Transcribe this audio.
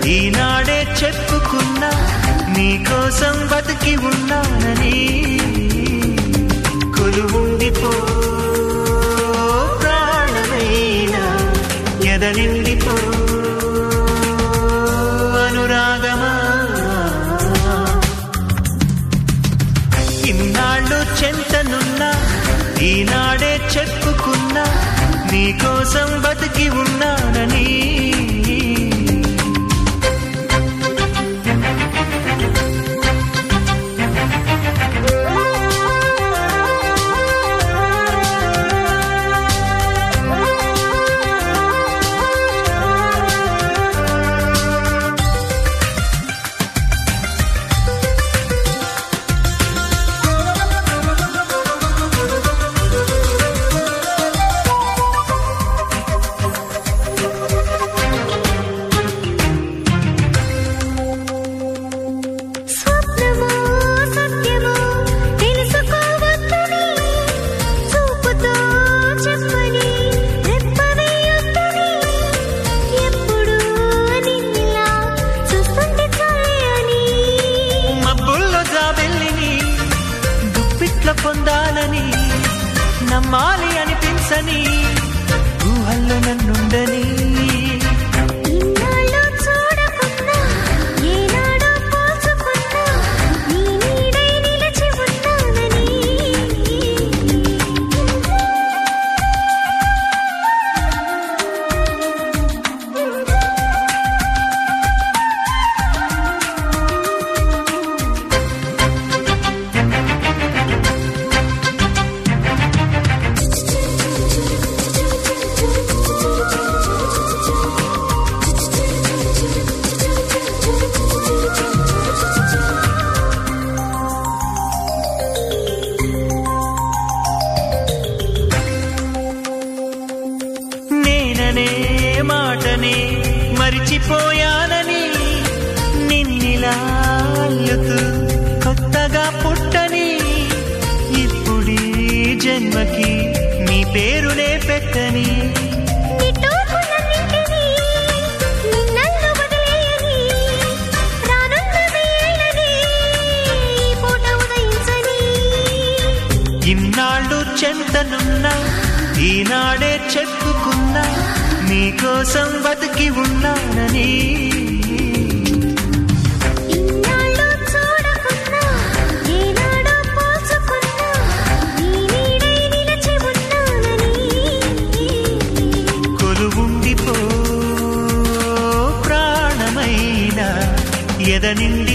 ఈనాడే చెప్పుకున్నా నీకోసం బతికి ఉన్నానని కొలువుండిపో ప్రాణమైనా ఎదనిండిపో అనురాగమా ఇన్నాళ్ళు చెంతనున్నా ఈనాడే చెప్పుకున్నా నీకోసం బతికి ఉన్నానని స్వప్నమో సత్యమో తెలుసుకోవద్దని చూపుతో చెప్పని రెప్పవేయొద్దని ఎప్పుడు నిన్నిలా చూస్తుంటే చాలే అని మబ్బుల్లో జాబెల్లిని దుప్పిట్ల పొందాలని నమ్మాలి అనిపించని ఊహల్లో నన్నుండని ఇన్నాళ్ళు చూడకున్నా ఏనాడో పోల్చుకున్నా నీ నీడై నిలిచి ఉంటానని నేననే మాటనే మరిచిపోయానని నిన్నిలా అల్లుతూ కొత్తగా పుట్టని ఇప్పుడీ జన్మకి నీ పేరునే పెట్టని నిట్టూర్పులన్నింటినీ నిన్నల్లు వదిలేయని రానున్న వేళని ఈ పూట ఉదయించని ఇన్నాళ్ళు చెంతనున్నా ఈనాడే చెప్పుకున్నా నీకోసం బతికి ఉన్నానని ఇన్నాళ్ళు చూడకున్నా ఏనాడో పోల్చుకున్నా నీ నీడై నిలిచి ఉన్నానని కొలువుండిపో ప్రాణమైన ఎదనిండి